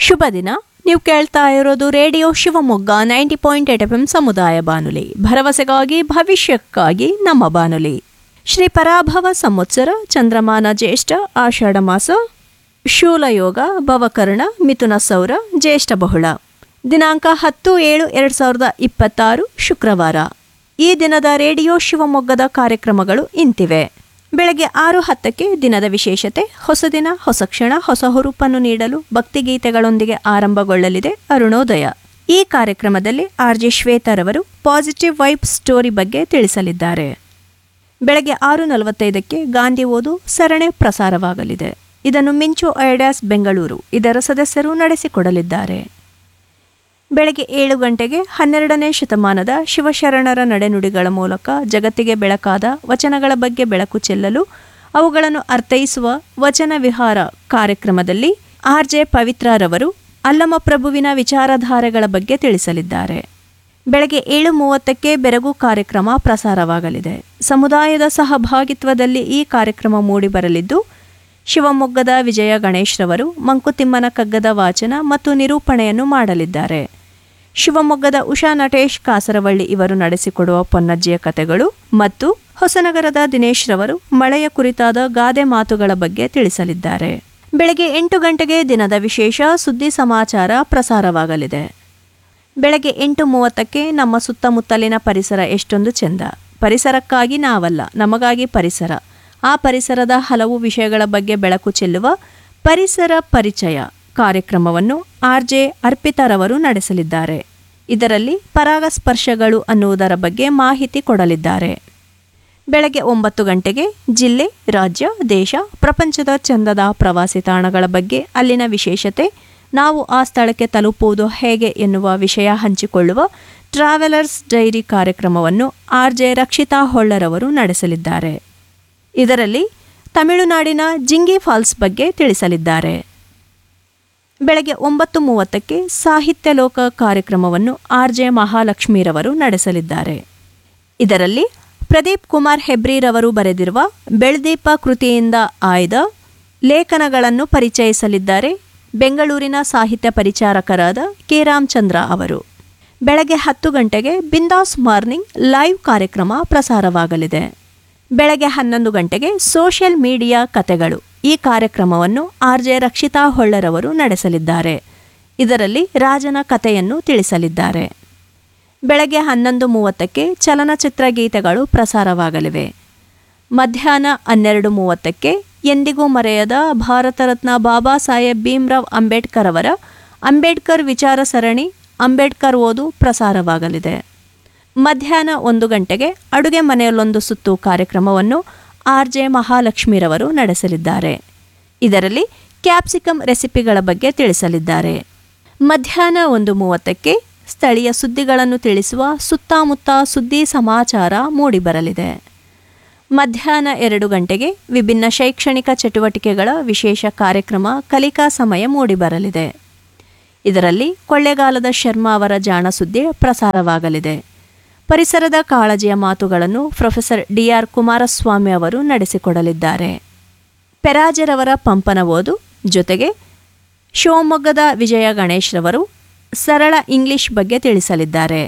ಶುಭ ದಿನ ನೀವು ಕೇಳ್ತಾ ಇರೋದು radio Shivamogga ninety point eight F M ಸಮುದಾಯ ಬಾನುಲಿ ಭರವಸೆಗಾಗಿ ಭವಿಷ್ಯಕ್ಕಾಗಿ ನಮ್ಮ ಬಾನುಲಿ ಶ್ರೀ ಪರಾಭವ ಸಂವತ್ಸರ ಚಂದ್ರಮಾನ ಜ್ಯೇಷ್ಠ ಆಷಾಢ ಮಾಸ ಶೂಲಯೋಗ ಭವಕರ್ಣ ಮಿಥುನ ಸೌರ ಜ್ಯೇಷ್ಠ ಬಹುಳ ದಿನಾಂಕ ಹತ್ತು ಏಳು ಎರಡು ಸಾವಿರದ ಇಪ್ಪತ್ತಾರು ಶುಕ್ರವಾರ ಈ ದಿನದ ರೇಡಿಯೋ ಶಿವಮೊಗ್ಗದ ಕಾರ್ಯಕ್ರಮಗಳು ಇಂತಿವೆ ಬೆಳಗ್ಗೆ ಆರು ಹತ್ತಕ್ಕೆ ದಿನದ ವಿಶೇಷತೆ ಹೊಸ ದಿನ ಹೊಸ ಕ್ಷಣ ಹೊಸ ಹುರುಪನ್ನು ನೀಡಲು ಭಕ್ತಿಗೀತೆಗಳೊಂದಿಗೆ ಆರಂಭಗೊಳ್ಳಲಿದೆ ಅರುಣೋದಯ ಈ ಕಾರ್ಯಕ್ರಮದಲ್ಲಿ ಆರ್ ಜೆ ಶ್ವೇತರವರು ಪಾಸಿಟಿವ್ ವೈಬ್ ಸ್ಟೋರಿ ಬಗ್ಗೆ ತಿಳಿಸಲಿದ್ದಾರೆ ಬೆಳಗ್ಗೆ ಆರು ನಲವತ್ತೈದಕ್ಕೆ ಗಾಂಧಿ ಓದು ಸರಣಿ ಪ್ರಸಾರವಾಗಲಿದೆ ಇದನ್ನು ಮಿಂಚು ಐಡಾಸ್ ಬೆಂಗಳೂರು ಇದರ ಸದಸ್ಯರು ನಡೆಸಿಕೊಡಲಿದ್ದಾರೆ ಬೆಳಗ್ಗೆ ಏಳು ಗಂಟೆಗೆ ಹನ್ನೆರಡನೇ ಶತಮಾನದ ಶಿವಶರಣರ ನಡೆನುಡಿಗಳ ಮೂಲಕ ಜಗತ್ತಿಗೆ ಬೆಳಕಾದ ವಚನಗಳ ಬಗ್ಗೆ ಬೆಳಕು ಚೆಲ್ಲಲು ಅವುಗಳನ್ನು ಅರ್ಥೈಸುವ ವಚನ ವಿಹಾರ ಕಾರ್ಯಕ್ರಮದಲ್ಲಿ ಆರ್ ಜೆ ಪವಿತ್ರರವರು ಅಲ್ಲಮ ಪ್ರಭುವಿನ ವಿಚಾರಧಾರೆಗಳ ಬಗ್ಗೆ ತಿಳಿಸಲಿದ್ದಾರೆ ಬೆಳಗ್ಗೆ ಏಳು ಮೂವತ್ತಕ್ಕೆ ಬೆರಗು ಕಾರ್ಯಕ್ರಮ ಪ್ರಸಾರವಾಗಲಿದೆ ಸಮುದಾಯದ ಸಹಭಾಗಿತ್ವದಲ್ಲಿ ಈ ಕಾರ್ಯಕ್ರಮ ಮೂಡಿಬರಲಿದ್ದು ಶಿವಮೊಗ್ಗದ ವಿಜಯ ಗಣೇಶ್ರವರು ಮಂಕುತಿಮ್ಮನ ಕಗ್ಗದ ವಾಚನ ಮತ್ತು ನಿರೂಪಣೆಯನ್ನು ಮಾಡಲಿದ್ದಾರೆ ಶಿವಮೊಗ್ಗದ ಉಷಾ ನಟೇಶ್ ಕಾಸರವಳ್ಳಿ ಇವರು ನಡೆಸಿಕೊಡುವ ಪೊನ್ನಜ್ಜಿಯ ಕಥೆಗಳು ಮತ್ತು ಹೊಸನಗರದ ದಿನೇಶ್ ರವರು ಮಳೆಯ ಕುರಿತಾದ ಗಾದೆ ಮಾತುಗಳ ಬಗ್ಗೆ ತಿಳಿಸಲಿದ್ದಾರೆ ಬೆಳಗ್ಗೆ ಎಂಟು ಗಂಟೆಗೆ ದಿನದ ವಿಶೇಷ ಸುದ್ದಿ ಸಮಾಚಾರ ಪ್ರಸಾರವಾಗಲಿದೆ ಬೆಳಗ್ಗೆ ಎಂಟು ಮೂವತ್ತಕ್ಕೆ ನಮ್ಮ ಸುತ್ತಮುತ್ತಲಿನ ಪರಿಸರ ಎಷ್ಟೊಂದು ಚೆಂದ ಪರಿಸರಕ್ಕಾಗಿ ನಾವಲ್ಲ ನಮಗಾಗಿ ಪರಿಸರ ಆ ಪರಿಸರದ ಹಲವು ವಿಷಯಗಳ ಬಗ್ಗೆ ಬೆಳಕು ಚೆಲ್ಲುವ ಪರಿಸರ ಪರಿಚಯ ಕಾರ್ಯಕ್ರಮವನ್ನು ಆರ್ ಜೆ ಅರ್ಪಿತಾರವರು ನಡೆಸಲಿದ್ದಾರೆ ಇದರಲ್ಲಿ ಪರಾಗಸ್ಪರ್ಶಗಳು ಅನ್ನುವುದರ ಬಗ್ಗೆ ಮಾಹಿತಿ ಕೊಡಲಿದ್ದಾರೆ ಬೆಳಗ್ಗೆ ಒಂಬತ್ತು ಗಂಟೆಗೆ ಜಿಲ್ಲೆ ರಾಜ್ಯ ದೇಶ ಪ್ರಪಂಚದ ಚಂದದ ಪ್ರವಾಸಿ ತಾಣಗಳ ಬಗ್ಗೆ ಅಲ್ಲಿನ ವಿಶೇಷತೆ ನಾವು ಆ ಸ್ಥಳಕ್ಕೆ ತಲುಪುವುದು ಹೇಗೆ ಎನ್ನುವ ವಿಷಯ ಹಂಚಿಕೊಳ್ಳುವ ಟ್ರಾವೆಲರ್ಸ್ ಡೈರಿ ಕಾರ್ಯಕ್ರಮವನ್ನು ಆರ್ ಜೆ ರಕ್ಷಿತಾ ಹೊಳ್ಳರವರು ನಡೆಸಲಿದ್ದಾರೆ ಇದರಲ್ಲಿ ತಮಿಳುನಾಡಿನ ಜಿಂಗಿ ಫಾಲ್ಸ್ ಬಗ್ಗೆ ತಿಳಿಸಲಿದ್ದಾರೆ ಬೆಳಗ್ಗೆ ಒಂಬತ್ತು ಮೂವತ್ತಕ್ಕೆ ಸಾಹಿತ್ಯ ಲೋಕ ಕಾರ್ಯಕ್ರಮವನ್ನು ಆರ್ ಜೆ ಮಹಾಲಕ್ಷ್ಮೀರವರು ನಡೆಸಲಿದ್ದಾರೆ ಇದರಲ್ಲಿ ಪ್ರದೀಪ್ ಕುಮಾರ್ ಹೆಬ್ರಿರವರು ಬರೆದಿರುವ ಬೆಳ್ದೀಪ ಕೃತಿಯಿಂದ ಆಯ್ದ ಲೇಖನಗಳನ್ನು ಪರಿಚಯಿಸಲಿದ್ದಾರೆ ಬೆಂಗಳೂರಿನ ಸಾಹಿತ್ಯ ಪರಿಚಾರಕರಾದ ಕೆ ರಾಮಚಂದ್ರ ಅವರು ಬೆಳಗ್ಗೆ ಹತ್ತು ಗಂಟೆಗೆ ಬಿಂದಾಸ್ ಮಾರ್ನಿಂಗ್ ಲೈವ್ ಕಾರ್ಯಕ್ರಮ ಪ್ರಸಾರವಾಗಲಿದೆ ಬೆಳಗ್ಗೆ ಹನ್ನೊಂದು ಗಂಟೆಗೆ ಸೋಷಿಯಲ್ ಮೀಡಿಯಾ ಕತೆಗಳು ಈ ಕಾರ್ಯಕ್ರಮವನ್ನು ಆರ್ ಜೆ ರಕ್ಷಿತಾ ಹೊಳ್ಳರವರು ನಡೆಸಲಿದ್ದಾರೆ ಇದರಲ್ಲಿ ರಾಜನ ಕಥೆಯನ್ನು ತಿಳಿಸಲಿದ್ದಾರೆ ಬೆಳಗ್ಗೆ ಹನ್ನೊಂದು ಮೂವತ್ತಕ್ಕೆ ಚಲನಚಿತ್ರ ಗೀತೆಗಳು ಪ್ರಸಾರವಾಗಲಿವೆ ಮಧ್ಯಾಹ್ನ ಹನ್ನೆರಡು ಮೂವತ್ತಕ್ಕೆ ಎಂದಿಗೂ ಮರೆಯದ ಭಾರತ ರತ್ನ ಬಾಬಾ ಸಾಹೇಬ್ ಭೀಮ್ರಾವ್ ಅಂಬೇಡ್ಕರ್ ಅವರ ಅಂಬೇಡ್ಕರ್ ವಿಚಾರ ಸರಣಿ ಅಂಬೇಡ್ಕರ್ ಓದು ಪ್ರಸಾರವಾಗಲಿದೆ ಮಧ್ಯಾಹ್ನ ಒಂದು ಗಂಟೆಗೆ ಅಡುಗೆ ಮನೆಯಲ್ಲೊಂದು ಸುತ್ತು ಕಾರ್ಯಕ್ರಮವನ್ನು ಆರ್ ಜೆ ಮಹಾಲಕ್ಷ್ಮೀರವರು ನಡೆಸಲಿದ್ದಾರೆ ಇದರಲ್ಲಿ ಕ್ಯಾಪ್ಸಿಕಮ್ ರೆಸಿಪಿಗಳ ಬಗ್ಗೆ ತಿಳಿಸಲಿದ್ದಾರೆ ಮಧ್ಯಾಹ್ನ ಒಂದು ಮೂವತ್ತಕ್ಕೆ ಸ್ಥಳೀಯ ಸುದ್ದಿಗಳನ್ನು ತಿಳಿಸುವ ಸುತ್ತಮುತ್ತ ಸುದ್ದಿ ಸಮಾಚಾರ ಮೂಡಿಬರಲಿದೆ ಮಧ್ಯಾಹ್ನ ಎರಡು ಗಂಟೆಗೆ ವಿಭಿನ್ನ ಶೈಕ್ಷಣಿಕ ಚಟುವಟಿಕೆಗಳ ವಿಶೇಷ ಕಾರ್ಯಕ್ರಮ ಕಲಿಕಾ ಸಮಯ ಮೂಡಿಬರಲಿದೆ ಇದರಲ್ಲಿ ಕೊಳ್ಳೆಗಾಲದ ಶರ್ಮಾ ಅವರ ಜಾಣ ಸುದ್ದಿ ಪ್ರಸಾರವಾಗಲಿದೆ ಪರಿಸರದ ಕಾಳಜಿಯ ಮಾತುಗಳನ್ನು ಪ್ರೊಫೆಸರ್ ಡಿ ಆರ್ ಕುಮಾರಸ್ವಾಮಿ ಅವರು ನಡೆಸಿಕೊಡಲಿದ್ದಾರೆ ಪೆರಾಜರವರ ಪಂಪನ ಓದು ಜೊತೆಗೆ ಶಿವಮೊಗ್ಗದ ವಿಜಯ ಗಣೇಶ್ರವರು ಸರಳ ಇಂಗ್ಲಿಷ್ ಬಗ್ಗೆ ತಿಳಿಸಲಿದ್ದಾರೆ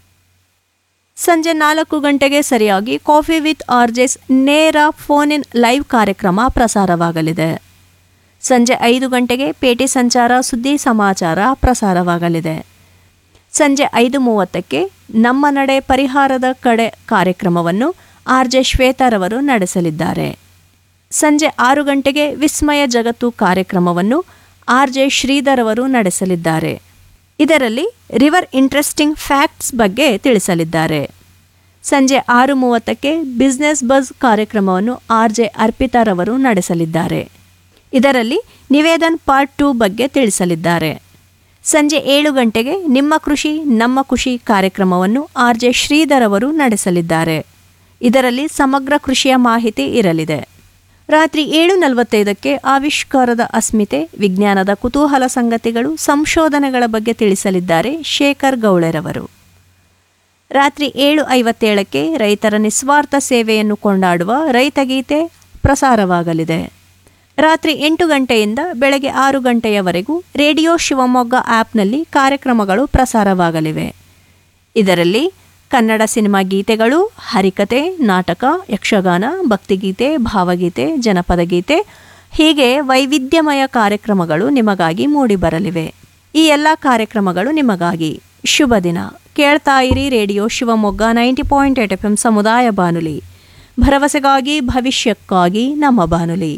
ಸಂಜೆ ನಾಲ್ಕು ಗಂಟೆಗೆ ಸರಿಯಾಗಿ ಕಾಫಿ ವಿತ್ ಆರ್ಜೆಸ್ ನೇರ ಫೋನ್ ಇನ್ ಲೈವ್ ಕಾರ್ಯಕ್ರಮ ಪ್ರಸಾರವಾಗಲಿದೆ ಸಂಜೆ ಐದು ಗಂಟೆಗೆ ಪೇಟೆ ಸಂಚಾರ ಸುದ್ದಿ ಸಮಾಚಾರ ಪ್ರಸಾರವಾಗಲಿದೆ ಸಂಜೆ ಐದು ಮೂವತ್ತಕ್ಕೆ ನಮ್ಮ ನಡೆ ಪರಿಹಾರದ ಕಡೆ ಕಾರ್ಯಕ್ರಮವನ್ನು ಆರ್ ಜೆ ಶ್ವೇತಾರವರು ನಡೆಸಲಿದ್ದಾರೆ ಸಂಜೆ ಆರು ಗಂಟೆಗೆ ವಿಸ್ಮಯ ಜಗತ್ತು ಕಾರ್ಯಕ್ರಮವನ್ನು ಆರ್ ಜೆ ಶ್ರೀಧರ್ ಅವರು ನಡೆಸಲಿದ್ದಾರೆ ಇದರಲ್ಲಿ ರಿವರ್ ಇಂಟ್ರೆಸ್ಟಿಂಗ್ ಫ್ಯಾಕ್ಟ್ಸ್ ಬಗ್ಗೆ ತಿಳಿಸಲಿದ್ದಾರೆ ಸಂಜೆ ಆರು ಮೂವತ್ತಕ್ಕೆ ಬಿಸ್ನೆಸ್ ಬಜ್ ಕಾರ್ಯಕ್ರಮವನ್ನು ಆರ್ ಜೆ ಅರ್ಪಿತಾರವರು ನಡೆಸಲಿದ್ದಾರೆ ಇದರಲ್ಲಿ ನಿವೇದನ್ ಪಾರ್ಟ್ ಟೂ ಬಗ್ಗೆ ತಿಳಿಸಲಿದ್ದಾರೆ ಸಂಜೆ ಏಳು ಗಂಟೆಗೆ ನಿಮ್ಮ ಕೃಷಿ ನಮ್ಮ ಖುಷಿ ಕಾರ್ಯಕ್ರಮವನ್ನು ಆರ್ ಜೆ ಶ್ರೀಧರ್ ಅವರು ನಡೆಸಲಿದ್ದಾರೆ ಇದರಲ್ಲಿ ಸಮಗ್ರ ಕೃಷಿಯ ಮಾಹಿತಿ ಇರಲಿದೆ ರಾತ್ರಿ ಏಳು ನಲವತ್ತೈದಕ್ಕೆ ಆವಿಷ್ಕಾರದ ಅಸ್ಮಿತೆ ವಿಜ್ಞಾನದ ಕುತೂಹಲ ಸಂಗತಿಗಳು ಸಂಶೋಧನೆಗಳ ಬಗ್ಗೆ ತಿಳಿಸಲಿದ್ದಾರೆ ಶೇಖರ್ ಗೌಳೆರವರು ರಾತ್ರಿ ಏಳು ಐವತ್ತೇಳಕ್ಕೆ ರೈತರ ನಿಸ್ವಾರ್ಥ ಸೇವೆಯನ್ನು ಕೊಂಡಾಡುವ ರೈತಗೀತೆ ಪ್ರಸಾರವಾಗಲಿದೆ ರಾತ್ರಿ ಎಂಟು ಗಂಟೆಯಿಂದ ಬೆಳಗ್ಗೆ ಆರು ಗಂಟೆಯವರೆಗೂ ರೇಡಿಯೋ ಶಿವಮೊಗ್ಗ ಆ್ಯಪ್ನಲ್ಲಿ ಕಾರ್ಯಕ್ರಮಗಳು ಪ್ರಸಾರವಾಗಲಿವೆ ಇದರಲ್ಲಿ ಕನ್ನಡ ಸಿನಿಮಾ ಗೀತೆಗಳು ಹರಿಕತೆ ನಾಟಕ ಯಕ್ಷಗಾನ ಭಕ್ತಿಗೀತೆ ಭಾವಗೀತೆ ಜನಪದ ಗೀತೆ ಹೀಗೆ ವೈವಿಧ್ಯಮಯ ಕಾರ್ಯಕ್ರಮಗಳು ನಿಮಗಾಗಿ ಮೂಡಿಬರಲಿವೆ ಈ ಎಲ್ಲ ಕಾರ್ಯಕ್ರಮಗಳು ನಿಮಗಾಗಿ ಶುಭ ದಿನ ಕೇಳ್ತಾ ಇರಿ radio Shivamogga ninety point eight F M ಸಮುದಾಯ ಬಾನುಲಿ ಭರವಸೆಗಾಗಿ ಭವಿಷ್ಯಕ್ಕಾಗಿ ನಮ್ಮ ಬಾನುಲಿ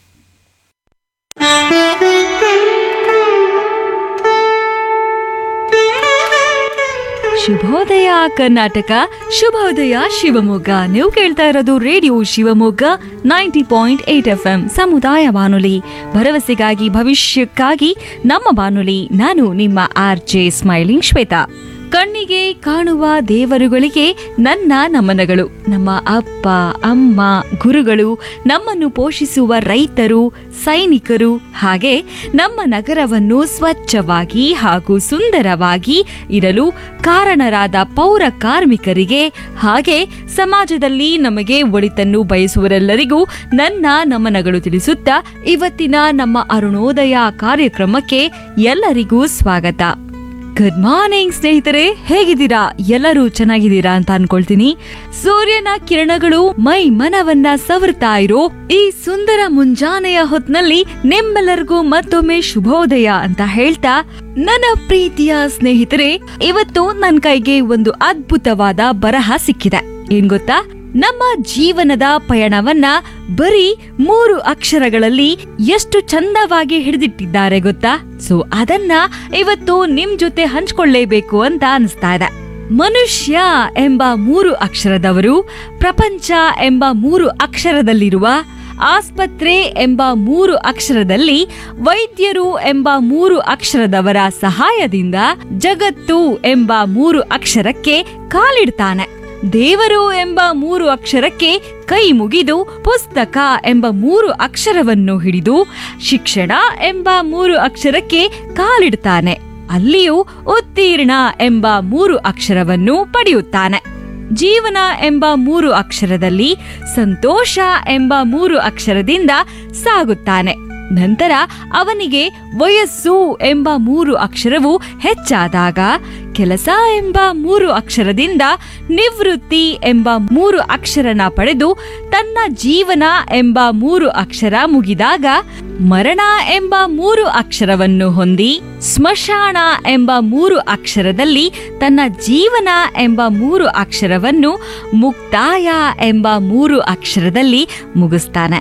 ಶುಭೋದಯ ಕರ್ನಾಟಕ ಶುಭೋದಯ ಶಿವಮೊಗ್ಗ ನೀವು ಕೇಳ್ತಾ ಇರೋದು radio Shivamogga ninety point eight F M ಸಮುದಾಯ ಬಾನುಲಿ ಭರವಸೆಗಾಗಿ ಭವಿಷ್ಯಕ್ಕಾಗಿ ನಮ್ಮ ಬಾನುಲಿ ನಾನು ನಿಮ್ಮ ಆರ್ ಜೆ ಸ್ಮೈಲಿಂಗ್ ಶ್ವೇತಾ ಕಣ್ಣಿಗೆ ಕಾಣುವ ದೇವರುಗಳಿಗೆ ನನ್ನ ನಮನಗಳು ನಮ್ಮ ಅಪ್ಪ ಅಮ್ಮ ಗುರುಗಳು ನಮ್ಮನ್ನು ಪೋಷಿಸುವ ರೈತರು ಸೈನಿಕರು ಹಾಗೆ ನಮ್ಮ ನಗರವನ್ನು ಸ್ವಚ್ಛವಾಗಿ ಹಾಗೂ ಸುಂದರವಾಗಿ ಇರಲು ಕಾರಣರಾದ ಪೌರ ಕಾರ್ಮಿಕರಿಗೆ ಹಾಗೆ ಸಮಾಜದಲ್ಲಿ ನಮಗೆ ಒಳಿತನ್ನು ಬಯಸುವರೆಲ್ಲರಿಗೂ ನನ್ನ ನಮನಗಳು ತಿಳಿಸುತ್ತಾ ಇವತ್ತಿನ ನಮ್ಮ ಅರುಣೋದಯ ಕಾರ್ಯಕ್ರಮಕ್ಕೆ ಎಲ್ಲರಿಗೂ ಸ್ವಾಗತ ಗುಡ್ ಮಾರ್ನಿಂಗ್ ಸ್ನೇಹಿತರೆ ಹೇಗಿದ್ದೀರಾ ಎಲ್ಲರೂ ಚೆನ್ನಾಗಿದ್ದೀರಾ ಅಂತ ಅನ್ಕೊಳ್ತೀನಿ ಸೂರ್ಯನ ಕಿರಣಗಳು ಮೈ ಮನವನ್ನ ಸವರ್ತಾ ಇರೋ ಈ ಸುಂದರ ಮುಂಜಾನೆಯ ಹೊತ್ನಲ್ಲಿ ನಿಮ್ಮೆಲ್ಲರಿಗೂ ಮತ್ತೊಮ್ಮೆ ಶುಭೋದಯ ಅಂತ ಹೇಳ್ತಾ ನನ್ನ ಪ್ರೀತಿಯ ಸ್ನೇಹಿತರೆ ಇವತ್ತು ನನ್ ಕೈಗೆ ಒಂದು ಅದ್ಭುತವಾದ ಬರಹ ಸಿಕ್ಕಿದೆ ಏನ್ ಗೊತ್ತಾ ನಮ್ಮ ಜೀವನದ ಪಯಣವನ್ನ ಬರೀ ಮೂರು ಅಕ್ಷರಗಳಲ್ಲಿ ಎಷ್ಟು ಚಂದವಾಗಿ ಹಿಡಿದಿಟ್ಟಿದ್ದಾರೆ ಗೊತ್ತಾ ಸೊ ಅದನ್ನ ಇವತ್ತು ನಿಮ್ ಜೊತೆ ಹಂಚ್ಕೊಳ್ಳೇಬೇಕು ಅಂತ ಅನಿಸ್ತಾ ಇದೆ ಮನುಷ್ಯ ಎಂಬ ಮೂರು ಅಕ್ಷರದವರು ಪ್ರಪಂಚ ಎಂಬ ಮೂರು ಅಕ್ಷರದಲ್ಲಿರುವ ಆಸ್ಪತ್ರೆ ಎಂಬ ಮೂರು ಅಕ್ಷರದಲ್ಲಿ ವೈದ್ಯರು ಎಂಬ ಮೂರು ಅಕ್ಷರದವರ ಸಹಾಯದಿಂದ ಜಗತ್ತು ಎಂಬ ಮೂರು ಅಕ್ಷರಕ್ಕೆ ಕಾಲಿಡ್ತಾನೆ ದೇವರು ಎಂಬ ಮೂರು ಅಕ್ಷರಕ್ಕೆ ಕೈ ಮುಗಿದು ಪುಸ್ತಕ ಎಂಬ ಮೂರು ಅಕ್ಷರವನ್ನು ಹಿಡಿದು ಶಿಕ್ಷಣ ಎಂಬ ಮೂರು ಅಕ್ಷರಕ್ಕೆ ಕಾಲಿಡ್ತಾನೆ ಅಲ್ಲಿಯೂ ಉತ್ತೀರ್ಣ ಎಂಬ ಮೂರು ಅಕ್ಷರವನ್ನು ಪಡೆಯುತ್ತಾನೆ ಜೀವನ ಎಂಬ ಮೂರು ಅಕ್ಷರದಲ್ಲಿ ಸಂತೋಷ ಎಂಬ ಮೂರು ಅಕ್ಷರದಿಂದ ಸಾಗುತ್ತಾನೆ ನಂತರ ಅವನಿಗೆ ವಯಸ್ಸು ಎಂಬ ಮೂರು ಅಕ್ಷರವು ಹೆಚ್ಚಾದಾಗ ಕೆಲಸ ಎಂಬ ಮೂರು ಅಕ್ಷರದಿಂದ ನಿವೃತ್ತಿ ಎಂಬ ಮೂರು ಅಕ್ಷರನ ಪಡೆದು ತನ್ನ ಜೀವನ ಎಂಬ ಮೂರು ಅಕ್ಷರ ಮುಗಿದಾಗ ಮರಣ ಎಂಬ ಮೂರು ಅಕ್ಷರವನ್ನು ಹೊಂದಿ ಸ್ಮಶಾನ ಎಂಬ ಮೂರು ಅಕ್ಷರದಲ್ಲಿ ತನ್ನ ಜೀವನ ಎಂಬ ಮೂರು ಅಕ್ಷರವನ್ನು ಮುಕ್ತಾಯ ಎಂಬ ಮೂರು ಅಕ್ಷರದಲ್ಲಿ ಮುಗಿಸ್ತಾನೆ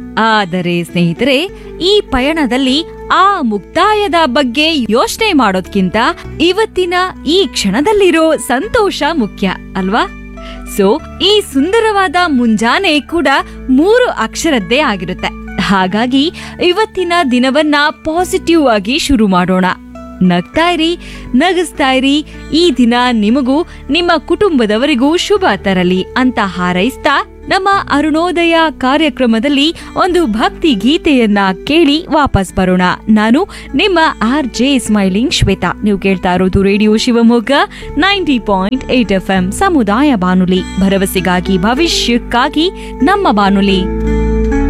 ಆದರೆ ಸ್ನೇಹಿತರೆ ಈ ಪಯಣದಲ್ಲಿ ಆ ಮುಕ್ತಾಯದ ಬಗ್ಗೆ ಯೋಚನೆ ಮಾಡೋದ್ಕಿಂತ ಇವತ್ತಿನ ಈ ಕ್ಷಣದಲ್ಲಿರೋ ಸಂತೋಷ ಮುಖ್ಯ ಅಲ್ವಾ ಸೊ ಈ ಸುಂದರವಾದ ಮುಂಜಾನೆ ಕೂಡ ಮೂರು ಅಕ್ಷರದ್ದೇ ಆಗಿರುತ್ತೆ ಹಾಗಾಗಿ ಇವತ್ತಿನ ದಿನವನ್ನ ಪಾಸಿಟಿವ್ ಆಗಿ ಶುರು ಮಾಡೋಣ ನಗ್ತಾ ಇರಿ ನಗಿಸ್ತಾ ಇರಿ ಈ ದಿನ ನಿಮಗೂ ನಿಮ್ಮ ಕುಟುಂಬದವರಿಗೂ ಶುಭ ತರಲಿ ಅಂತ ಹಾರೈಸ್ತಾ ನಮ್ಮ ಅರುಣೋದಯ ಕಾರ್ಯಕ್ರಮದಲ್ಲಿ ಒಂದು ಭಕ್ತಿ ಗೀತೆಯನ್ನ ಕೇಳಿ ವಾಪಸ್ ಬರೋಣ ನಾನು ನಿಮ್ಮ ಆರ್ ಜೆ ಸ್ಮೈಲಿಂಗ್ ಶ್ವೇತಾ ನೀವು ಕೇಳ್ತಾ ಇರೋದು radio Shivamogga ninety point eight F M ಸಮುದಾಯ ಬಾನುಲಿ ಭರವಸೆಗಾಗಿ ಭವಿಷ್ಯಕ್ಕಾಗಿ ನಮ್ಮ ಬಾನುಲಿ